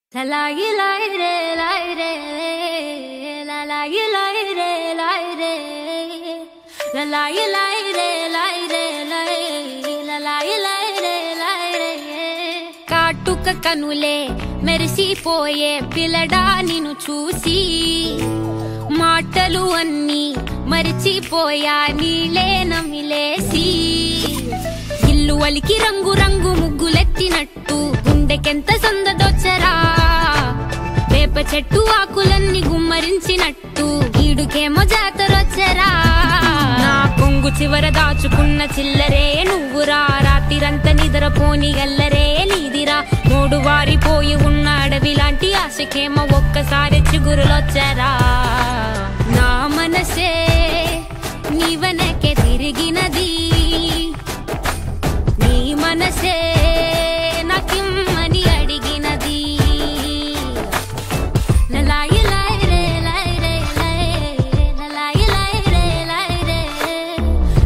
La la yi la yi re la yi re la la yi la yi re la yi re la la yi la yi re la yi re la yi la la yi la yi re la yi re కాటుక కనులే మెరిసిపోయే పిల్లడా నిన్ను చూసి మాటలు అన్నీ మరిచిపోయా నీలే నమిలేసి ఇల్లు వలికి రంగు రంగు ముగ్గులెత్తినట్టు గుండెకెంత సందదొచ్చరా వేప చెట్టు ఆకులన్నీ గుమ్మరించినట్టు ఈడుకేమో జాతరొచ్చరా నా కొంగు చివర దాచుకున్న చిల్లరే నువ్వురా రాత్రిరంతా నిద్రపోని గల్లరే నీదిరా మూడు వారిపోయి ఉన్న అడవి లాంటి ఆశకేమో ఒక్కసారి చిగురులొచ్చరా నా మనసే నీ వెనకే తిరిగినది